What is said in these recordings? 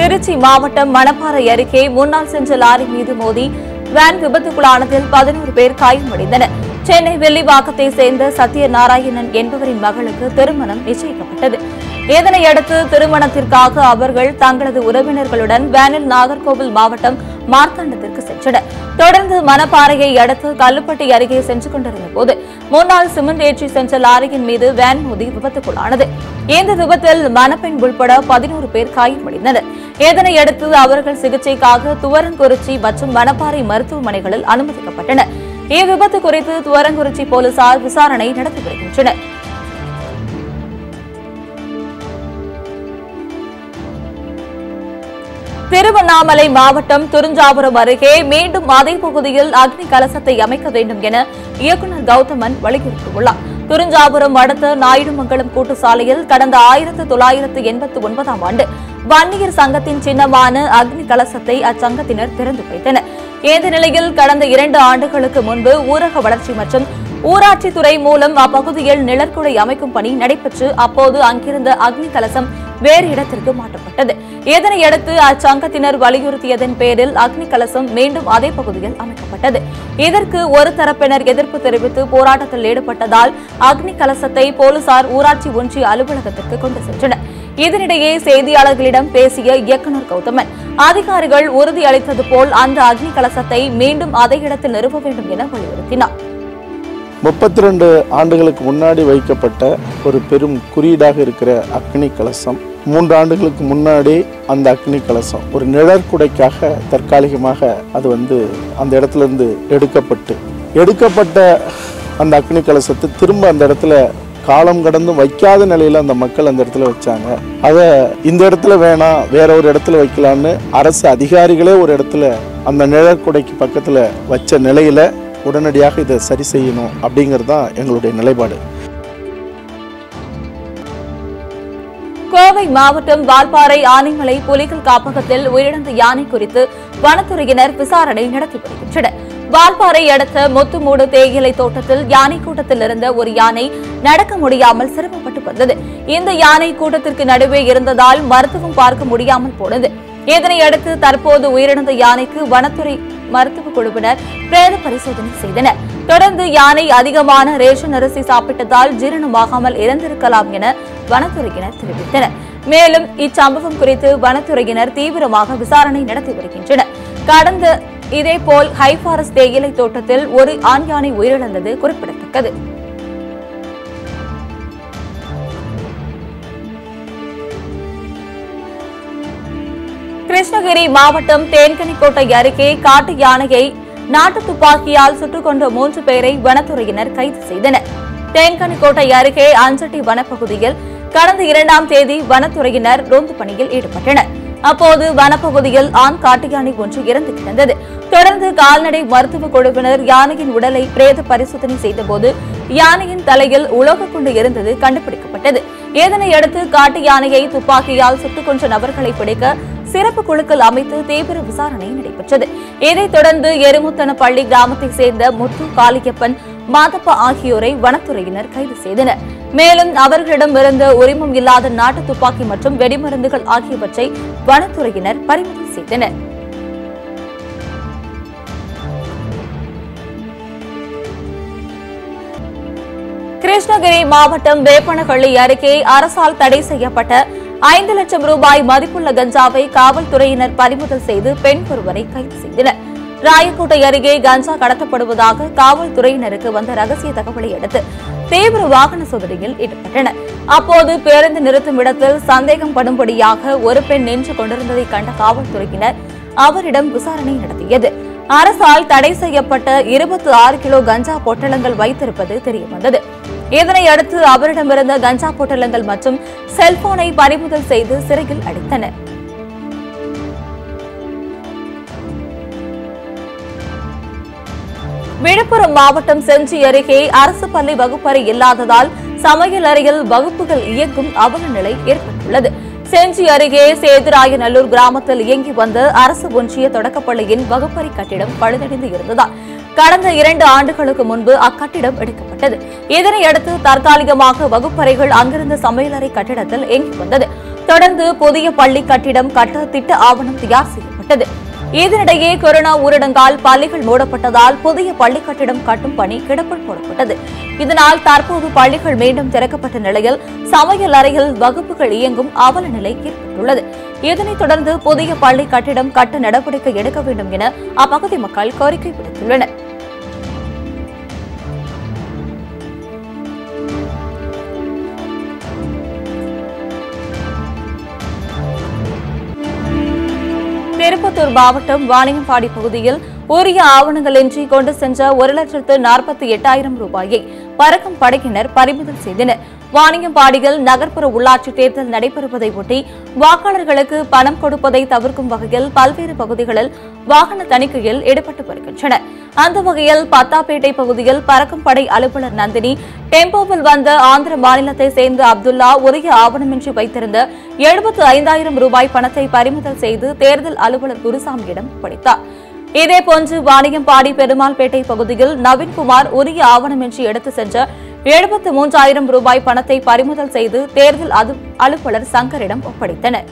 திருச்சி மாவட்டம் மணப்பாறை அருகே முன்னாள் சென்ற லாரி மீது மோதி வேன் விபத்துக்குள்ளானதில் பதினோரு பேர் காயமடைந்தனர் சென்னை வெள்ளிவாக்கத்தை சேர்ந்த சத்யநாராயணன் என்பவரின் மகளுக்கு திருமணம் நிச்சயிக்கப்பட்டது இதனையடுத்து திருமணத்திற்காக அவர்கள் தங்களது உறவினர்களுடன் வேனில் நாகர்கோவில் மாவட்டம் மார்த்தாண்டத்திற்கு சென்றனர் தொடர்ந்து மணப்பாறையை அடுத்து கல்லுப்பட்டி அருகே சென்று கொண்டிருந்த போது முன்னாள் சிமெண்ட் ஏற்றி சென்ற லாரியின் மீது வேன் மோதி விபத்துக்குள்ளானது இந்த விபத்தில் மணப்பெண் உள்பட பதினோரு பேர் காயமடைந்தனர் இதனையடுத்து அவர்கள் சிகிச்சைக்காக துவரங்குறிச்சி மற்றும் மணப்பாறை மருத்துவமனைகளில் அனுமதிக்கப்பட்டனர் இவ்விபத்து குறித்து துவரங்குறிச்சி போலீசார் விசாரணை நடத்தி வருகின்றனர் திருவண்ணாமலை மாவட்டம் துருஞ்சாபுரம் அருகே மீண்டும் அதே பகுதியில் அக்னி கலசத்தை அமைக்க வேண்டும் என இயக்குநர் கௌதமன் வலியுறுத்தியுள்ளார் துருஞ்சாபுரம் அடுத்த நாயுடுமங்கலம் கூட்டு சாலையில் கடந்த ஆயிரத்து தொள்ளாயிரத்து எண்பத்தி ஒன்பதாம் ஆண்டு வன்னியர் சங்கத்தின் சின்னமான அக்னி கலசத்தை அச்சங்கத்தினர் திறந்து வைத்தனர் இந்த நிலையில் கடந்த இரண்டு ஆண்டுகளுக்கு முன்பு ஊரக வளர்ச்சி மற்றும் ஊராட்சித்துறை மூலம் அப்பகுதியில் நிழற்குடை அமைக்கும் பணி நடைபெற்று அப்போது அங்கிருந்த அக்னி கலசம் வேறு இடத்திற்கு மாற்றப்பட்டது இதனையடுத்து அச்சங்கத்தினர் வலியுறுத்தியதன் பேரில் அக்னி கலசம் மீண்டும் அதே பகுதியில் அமைக்கப்பட்டது இதற்கு ஒரு தரப்பினர் எதிர்ப்பு தெரிவித்து போராட்டத்தில் ஈடுபட்டதால் அக்னி கலசத்தை போலீசார் ஊராட்சி ஒன்றிய அலுவலகத்திற்கு கொண்டு சென்றனர் இதனிடையே செய்தியாளர்களிடம் பேசிய இயக்குநர் கௌதமன் அதிகாரிகள் உறுதியளித்தது போல் அந்த அக்னி கலசத்தை மீண்டும் அதே இடத்தில் நிறுவ வேண்டும் என வலியுறுத்தினார் முப்பத்தி ரெண்டு ஆண்டுகளுக்கு முன்னாடி வைக்கப்பட்ட ஒரு பெரும் குறியீடாக இருக்கிற அக்னி கலசம் மூன்று ஆண்டுகளுக்கு முன்னாடி அந்த அக்னி கலசம் ஒரு நிழற்குடைக்காக தற்காலிகமாக அது வந்து அந்த இடத்துல இருந்து எடுக்கப்பட்டு எடுக்கப்பட்ட அந்த அக்னி கலசத்தை திரும்ப அந்த இடத்துல காலம் கடந்து வைக்காத நிலையில அந்த மக்கள் அந்த இடத்துல வச்சாங்க அதை இந்த இடத்துல வேணாம் வேற ஒரு இடத்துல வைக்கலான்னு அரசு அதிகாரிகளே ஒரு இடத்துல அந்த நிழற்குடைக்கு பக்கத்துல வச்ச நிலையில உடனடியாக இதை சரி செய்யணும் அப்படிங்கிறது தான் எங்களுடைய நிலைப்பாடு கோவை மாவட்டம் வால்பாறை ஆனைமலை புலிகள் காப்பகத்தில் உயிரிழந்த யானை குறித்து வனத்துறையினர் விசாரணை நடத்தி வருகின்றனர் வால்பாறை அடுத்த முத்துமூடு தேயிலை தோட்டத்தில் யானை கூட்டத்தில் இருந்த ஒரு யானை நடக்க முடியாமல் சிரமப்பட்டு வந்தது இந்த யானை கூட்டத்திற்கு நடுவே இருந்ததால் மருத்துவம் பார்க்க முடியாமல் போனது இதனையடுத்து தற்போது உயிரிழந்த யானைக்கு வனத்துறை மருத்துவ குழுவினர் பிரேத பரிசோதனை செய்தனர் தொடர்ந்து யானை அதிகமான ரேஷன் அரிசி சாப்பிட்டதால் ஜீரணமாகாமல் இறந்திருக்கலாம் என வனத்துறையினர் தெரிவித்தனர் மேலும் இச்சம்பவம் குறித்து வனத்துறையினர் தீவிரமாக விசாரணை நடத்தி வருகின்றனர் கடந்த இதேபோல் ஹைபாரஸ் தேயிலை தோட்டத்தில் ஒரு ஆண் யானை உயிரிழந்தது குறிப்பிடத்தக்கது கிருஷ்ணகிரி மாவட்டம் தேன்கனிக்கோட்டை அருகே காட்டு யானையை நாட்டு துப்பாக்கியால் சுட்டுக் கொண்ட மூன்று பேரை வனத்துறையினர் கைது செய்தனர் தேன்கனிக்கோட்டை அருகே அஞ்சட்டி வனப்பகுதியில் கடந்த இரண்டாம் தேதி வனத்துறையினர் ரோந்து பணியில் ஈடுபட்டனர் அப்போது வனப்பகுதியில் ஆண் காட்டு யானை ஒன்று இறந்து கிடந்தது தொடர்ந்து கால்நடை மருத்துவ குழுவினர் யானையின் உடலை பிரேத பரிசோதனை செய்தபோது யானையின் தலையில் உலோக குண்டு இருந்தது கண்டுபிடிக்கப்பட்டது இதனையடுத்து காட்டு யானையை துப்பாக்கியால் சுட்டுக் கொன்ற நபர்களை பிடிக்க சிறப்பு குழுக்கள் அமைத்து தீவிர விசாரணை நடைபெற்றது இதைத் தொடர்ந்து எருமுத்தனப்பள்ளி கிராமத்தைச் சேர்ந்த முத்து காளியப்பன் மாதப்பா ஆகியோரை வனத்துறையினர் கைது செய்தனர் மேலும் அவர்களிடமிருந்த உரிமம் இல்லாத நாட்டு துப்பாக்கி மற்றும் வெடிமருந்துகள் ஆகியவற்றை வனத்துறையினர் பறிமுதல் செய்தனர் கிருஷ்ணகிரி மாவட்டம் வேப்பனஹள்ளி அருகே அரசால் தடை செய்யப்பட்ட ஐந்து லட்சம் ரூபாய் மதிப்புள்ள கஞ்சாவை காவல்துறையினர் பறிமுதல் செய்து பெண் ஒருவரை கைது செய்தனர் ராயக்கோட்டை அருகே கஞ்சா கடத்தப்படுவதாக காவல்துறையினருக்கு வந்த ரகசிய தகவலை அடுத்து தீவிர வாகன சோதனையில் ஈடுபட்டனர் அப்போது பேருந்து நிறுத்தும் இடத்தில் சந்தேகம் படும்படியாக ஒரு பெண் நின்று கொண்டிருந்ததை கண்ட காவல்துறையினர் அவரிடம் விசாரணை நடத்தியது அரசால் தடை செய்யப்பட்ட இருபத்தி ஆறு கிலோ கஞ்சா பொட்டலங்கள் வைத்திருப்பது தெரியவந்தது இதனை அடுத்து அவரிடமிருந்த கஞ்சா பொட்டலங்கள் மற்றும் செல்போனை பறிமுதல் செய்து சிறையில் அடைத்தனர் விழுப்புரம் மாவட்டம் செஞ்சி அருகே அரசு பள்ளி வகுப்பறை இல்லாததால் சமையல் அறையில் வகுப்புகள் இயங்கும் அவல நிலை ஏற்பட்டுள்ளது செஞ்சி அருகே சேதுராயநல்லூர் கிராமத்தில் இயங்கி வந்த அரசு ஒன்றிய தொடக்கப்பள்ளியின் வகுப்பறை கட்டிடம் பழுதடைந்து இருந்ததால் கடந்த இரண்டு ஆண்டுகளுக்கு முன்பு அக்கட்டிடம் எடுக்கப்பட்டது இதனையடுத்து தற்காலிகமாக வகுப்பறைகள் அங்கிருந்த சமையலறை கட்டிடத்தில் இயங்கி வந்தது தொடர்ந்து புதிய பள்ளி கட்டிடம் கட்ட திட்ட ஆவணம் தயார் செய்யப்பட்டது இதனிடையே கொரோனா ஊரடங்கால் பள்ளிகள் மூடப்பட்டதால் புதிய பள்ளி கட்டிடம் கட்டும் பணி கிடப்பில் போடப்பட்டது இதனால் தற்போது பள்ளிகள் மீண்டும் திறக்கப்பட்ட நிலையில் சமையல் அறையில் வகுப்புகள் இயங்கும் அவல நிலை ஏற்பட்டுள்ளது இதனைத் தொடர்ந்து புதிய பள்ளி கட்டிடம் கட்ட நடவடிக்கை எடுக்க வேண்டும் என அப்பகுதி மக்கள் கோரிக்கை விடுத்துள்ளனர் திருப்பத்தூர் மாவட்டம் வாணியம்பாடி பகுதியில் உரிய ஆவணங்களின்றி கொண்டு சென்ற ஒரு லட்சத்து நாற்பத்தி எட்டாயிரம் ரூபாயை பறக்கும் படையினர் பறிமுதல் செய்தனர் வாணியம்பாடியில் நகர்ப்புற உள்ளாட்சி தேர்தல் நடைபெறுவதை ஒட்டி வாக்காளர்களுக்கு பணம் கொடுப்பதை தவிர்க்கும் வகையில் பல்வேறு பகுதிகளில் வாகன தணிக்கையில் ஈடுபட்டு வருகின்றனர் அந்த வகையில் பத்தாப்பேட்டை பகுதியில் பறக்கும் படை அலுவலர் நந்தினி டெம்போவில் வந்த ஆந்திர மாநிலத்தை சேர்ந்த அப்துல்லா உரிய ஆவணமின்றி வைத்திருந்த எழுபத்து ஐந்தாயிரம் ரூபாய் பணத்தை பறிமுதல் செய்து தேர்தல் அலுவலர் குருசாமியிடம் ஒப்படைத்தார் இதேபோன்று வாணியம்பாடி பெருமாள்பேட்டை பகுதியில் நவீன்குமார் உரிய ஆவணமின்றி எடுத்து சென்ற எழுபத்து மூன்றாயிரம் ரூபாய் பணத்தை பறிமுதல் செய்து தேர்தல் அது- அலுவலர் சங்கரிடம் ஒப்படைத்தனர்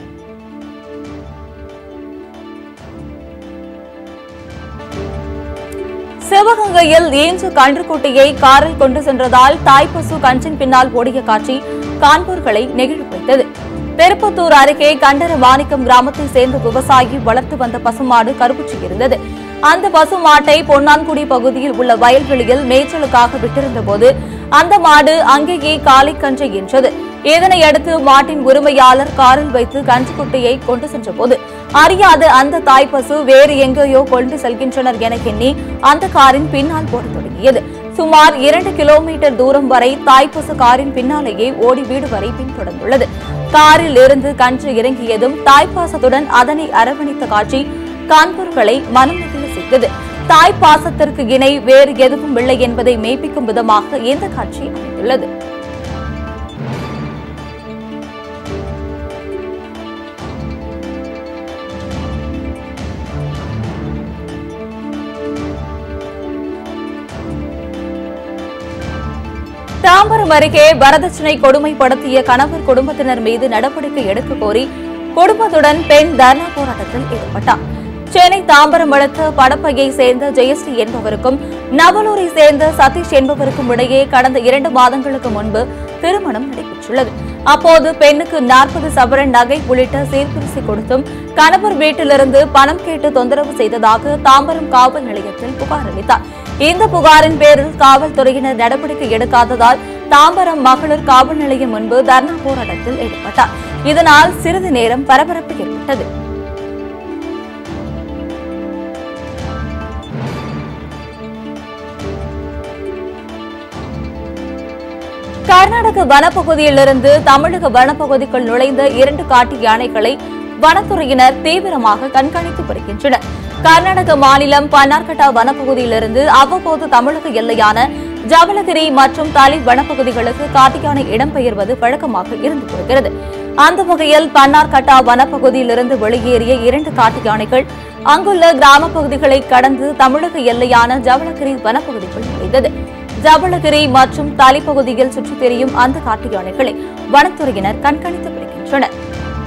சிவகங்கையில் ஈன்று கன்றுக்குட்டியை காரில் கொண்டு சென்றதால் தாய்ப்பசு கன்றின் பின்னால் ஓடிய காட்சி காண்போர்களை நெகிழ வைத்தது திருப்பத்தூர் அருகே கண்டர மாணிக்கம் கிராமத்தை சேர்ந்த விவசாயி வளர்த்து வந்த பசுமாடு கருப்புச்சி இருந்தது அந்த பசுமாட்டை பொன்னான்குடி பகுதியில் உள்ள வயல்வெளியில் மேய்ச்சலுக்காக விட்டிருந்த போது அந்த மாடு அங்கேயே காலை கன்று என்றது இதனையடுத்து மாட்டின் உரிமையாளர் காரில் வைத்து கன்றுக்குட்டியை கொண்டு சென்றபோது அறியாத அந்த தாய்ப்பசு வேறு எங்கேயோ கொண்டு செல்கின்றனர் என எண்ணி அந்த காரின் பின்னால் போடத் தொடங்கியது சுமார் இரண்டு கிலோமீட்டர் தூரம் வரை தாய்ப்பசு காரின் பின்னாலேயே ஓடி வீடு வரை பின்தொடர்ந்துள்ளது காரில் இருந்து கன்று இறங்கியதும் தாய்ப்பாசத்துடன் அதனை அரவணைத்த காட்சி கான்பூர்களை மனம் நெகிழ செய்தது தாய் பாசத்திற்கு இணை வேறு எதுவும் இல்லை என்பதை மெய்ப்பிக்கும் விதமாக இந்த காட்சி அமைந்துள்ளது தாம்பரம் அருகே வரதட்சணை கொடுமைப்படுத்திய கணவர் குடும்பத்தினர் மீது நடவடிக்கை எடுக்க கோரி குடும்பத்துடன் பெண் தர்ணா போராட்டத்தில் ஈடுபட்டார் சென்னை தாம்பரம் அடுத்த படப்பையை சேர்ந்த ஜெயஸ்ரீ என்பவருக்கும் நவலூரை சேர்ந்த சதீஷ் என்பவருக்கும் இடையே கடந்த இரண்டு மாதங்களுக்கு முன்பு திருமணம் நடைபெற்றுள்ளது அப்போது பெண்ணுக்கு நாற்பது சவரன் நகை உள்ளிட்ட சீர்குரிசி கொடுத்தும் கணவர் வீட்டிலிருந்து பணம் கேட்டு தொந்தரவு செய்ததாக தாம்பரம் காவல் நிலையத்தில் புகார் அளித்தார் இந்த புகாரின் பேரில் காவல்துறையினர் நடவடிக்கை எடுக்காததால் தாம்பரம் மகளிர் காவல் நிலையம் முன்பு தர்ணா போராட்டத்தில் ஈடுபட்டார் இதனால் சிறிது நேரம் பரபரப்பு ஏற்பட்டது கர்நாடக வனப்பகுதியிலிருந்து தமிழக வனப்பகுதிக்குள் நுழைந்த இரண்டு காட்டு யானைகளை வனத்துறையினர் தீவிரமாக கண்காணித்து வருகின்றனர் கர்நாடக மாநிலம் பன்னார்கட்டா வனப்பகுதியிலிருந்து அவ்வப்போது தமிழக எல்லையான ஜவலகிரி மற்றும் தலி வனப்பகுதிகளுக்கு காட்டு யானை இடம்பெயர்வது வழக்கமாக இருந்து வருகிறது அந்த வகையில் பன்னார்கட்டா வனப்பகுதியிலிருந்து வெளியேறிய இரண்டு காட்டு யானைகள் அங்குள்ள கிராம பகுதிகளை கடந்து தமிழக எல்லையான ஜவலகிரி வனப்பகுதிக்குள் நுழைந்தது ஜவளகிரி மற்றும் தலைப்பகுதியில் சுற்றித் திரியும் அந்த காட்டு யானைகளை வனத்துறையினர் கண்காணித்து வருகின்றனர்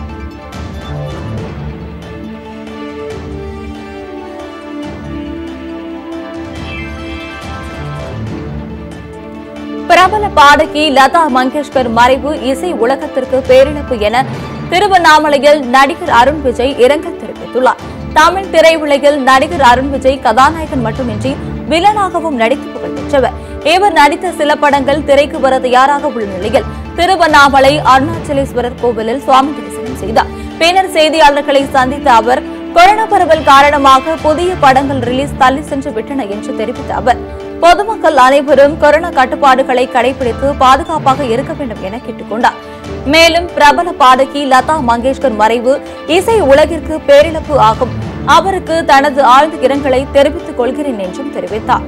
பிரபல பாடகி லதா மங்கேஷ்கர் மறைவு இசை உலகத்திற்கு பேரிழப்பு என திருவண்ணாமலையில் நடிகர் அருண் விஜய் இரங்கல் தெரிவித்துள்ளார் தமிழ் திரையுலகில் நடிகர் அருண் விஜய் கதாநாயகன் மட்டுமின்றி வில்லனாகவும் நடித்து புகழ் பெற்றவர் இவர் நடித்த சில படங்கள் திரைக்கு வர தயாராக உள்ள நிலையில் திருவண்ணாமலை அருணாச்சலேஸ்வரர் கோவிலில் சுவாமி தரிசனம் செய்தார் பின்னர் செய்தியாளர்களை சந்தித்த அவர் கொரோனா பரவல் காரணமாக புதிய படங்கள் ரிலீஸ் தள்ளி சென்று விட்டன என்று தெரிவித்த அவர் பொதுமக்கள் அனைவரும் கொரோனா கட்டுப்பாடுகளை கடைபிடித்து பாதுகாப்பாக இருக்க வேண்டும் என கேட்டுக்கொண்டார் மேலும் பிரபல பாடகி லதா மங்கேஷ்கர் மறைவு இசை உலகிற்கு பேரிழப்பு ஆகும் அவருக்கு தனது ஆழ்ந்த இரங்கலை தெரிவித்துக் கொள்கிறேன் என்றும் தெரிவித்தார்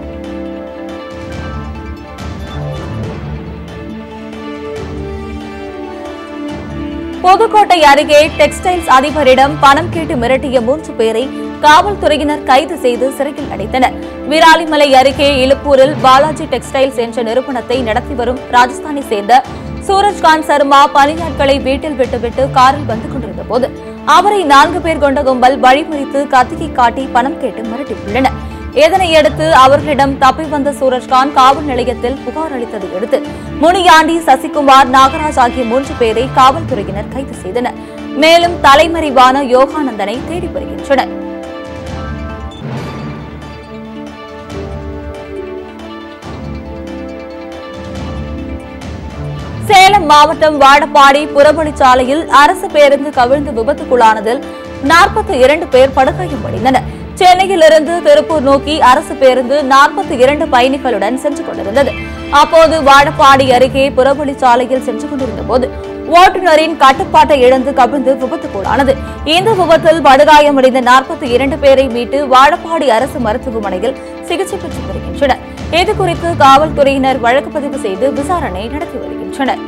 புதுக்கோட்டை அருகே டெக்ஸ்டைல்ஸ் அதிபரிடம் பணம் கேட்டு மிரட்டிய மூன்று பேரை காவல்துறையினர் கைது செய்து சிறையில் அடைத்தனர் விராலிமலை அருகே இலுப்பூரில் பாலாஜி டெக்ஸ்டைல்ஸ் என்ற நிறுவனத்தை நடத்தி வரும் ராஜஸ்தானை சேர்ந்த சூரஜ்காந்த் சர்மா பணியாட்களை வீட்டில் விட்டுவிட்டு காரில் வந்து கொண்டிருந்த போது அவரை நான்கு பேர் கொண்ட கும்பல் வழிமறித்து கத்தியை காட்டி பணம் கேட்டு மிரட்டியுள்ளனர் இதனையடுத்து அவர்களிடம் தப்பி வந்த சூரஜ்காந்த் காவல் நிலையத்தில் புகார் அளித்ததை அடுத்து முனியாண்டி சசிகுமார் நாகராஜ் ஆகிய மூன்று பேரை காவல்துறையினர் கைது செய்தனர் மேலும் தலைமறைவான யோகானந்தனை தேடி வருகின்றனர் சேலம் மாவட்டம் வாடப்பாடி புறவழிச்சாலையில் அரசு பேருந்து கவிழ்ந்து விபத்துக்குள்ளானதில் நாற்பத்தி இரண்டு பேர் படுகாயமடைந்தனர் சென்னையிலிருந்து திருப்பூர் நோக்கி அரசு பேருந்து நாற்பத்தி இரண்டு பயணிகளுடன் சென்று கொண்டிருந்தது அப்போது வாடப்பாடி அருகே புறவழிச்சாலையில் சென்று கொண்டிருந்த போது ஓட்டுநரின் கட்டுப்பாட்டை இழந்து கவிழ்ந்து விபத்துக்குள்ளானது இந்த விபத்தில் படுகாயமடைந்த நாற்பத்தி இரண்டு பேரை மீட்டு வாழப்பாடி அரசு மருத்துவமனையில் சிகிச்சை பெற்று வருகின்றனர் இதுகுறித்து காவல்துறையினர் வழக்கு பதிவு செய்து விசாரணை நடத்தி வருகின்றனர்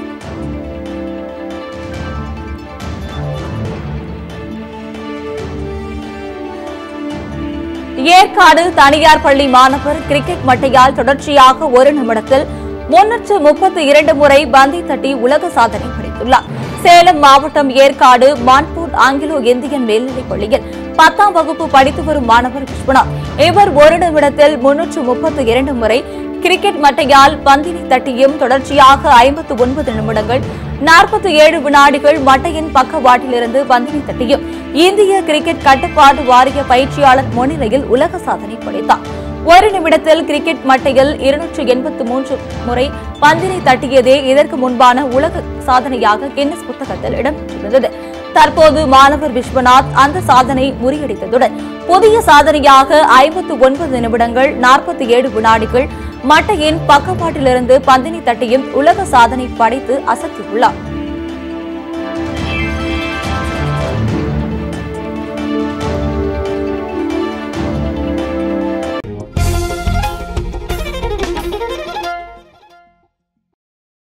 ஏற்காடு தனியார் பள்ளி மாணவர் கிரிக்கெட் மட்டையால் தொடர்ச்சியாக ஒரு நிமிடத்தில் முன்னூற்று முப்பத்தி இரண்டு முறை பந்தை தட்டி உலக சாதனை படைத்துள்ளார் சேலம் மாவட்டம் ஏற்காடு மான்பூர் ஆங்கிலோ இந்தியன் மேல்நிலைப் பள்ளியில் பத்தாம் வகுப்பு படித்து வரும் மாணவர் விஸ்வநாத் இவர் ஒரு நிமிடத்தில் முன்னூற்று முப்பத்தி இரண்டு முறை கிரிக்கெட் மட்டையால் பந்தினை தட்டியும் தொடர்ச்சியாக ஐம்பத்து ஒன்பது நிமிடங்கள் நாற்பத்தி ஏழு வினாடிகள் மட்டையின் பக்கவாட்டிலிருந்து பந்தினை தட்டியும் இந்திய கிரிக்கெட் கட்டுப்பாட்டு வாரிய பயிற்சியாளர் முன்னிலையில் உலக சாதனை படைத்தார் ஒரு நிமிடத்தில் கிரிக்கெட் மட்டையில் இருநூற்று எண்பத்து மூன்று முறை பந்தினை தட்டியதே இதற்கு முன்பான உலக சாதனையாக கின்னஸ் புத்தகத்தில் இடம்பெற்றுள்ளது தற்போது மாணவர் விஸ்வநாத் அந்த சாதனை முறியடித்ததுடன் புதிய சாதனையாக ஐம்பத்து ஒன்பது நிமிடங்கள் நாற்பத்தி ஏழு வினாடிகள் மட்டையின் பக்கவாட்டிலிருந்து பந்தினை தட்டியும் உலக சாதனை படைத்து அசத்தியுள்ளார்